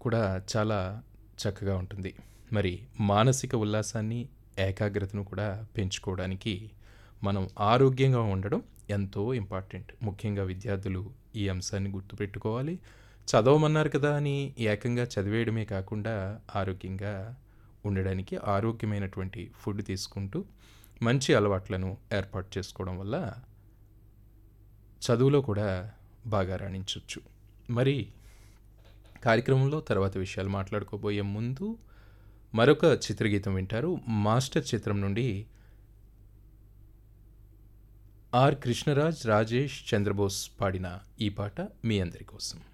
కూడా చాలా చక్కగా ఉంటుంది. మరి మానసిక ఉల్లాసాన్ని, ఏకాగ్రతను కూడా పెంచుకోవడానికి మనం ఆరోగ్యంగా ఉండడం ఎంతో ఇంపార్టెంట్. ముఖ్యంగా విద్యార్థులు ఈ అంశాన్ని గుర్తుపెట్టుకోవాలి. చదవమన్నారు కదా అని ఏకంగా చదివేయడమే కాకుండా ఆరోగ్యంగా ఉండడానికి ఆరోగ్యమైనటువంటి ఫుడ్ తీసుకుంటూ మంచి అలవాట్లను ఏర్పాటు చేసుకోవడం వల్ల చదువులో కూడా బాగా రాణించొచ్చు. మరి కార్యక్రమంలో తర్వాత విషయాలు మాట్లాడుకోబోయే ముందు మరొక చిత్రగీతం వింటారు. 'మాస్టర్' చిత్రం నుండి ఆర్. కృష్ణరాజ్, రాజేష్ చంద్రబోస్ పాడిన ఈ పాట మీ అందరి కోసం.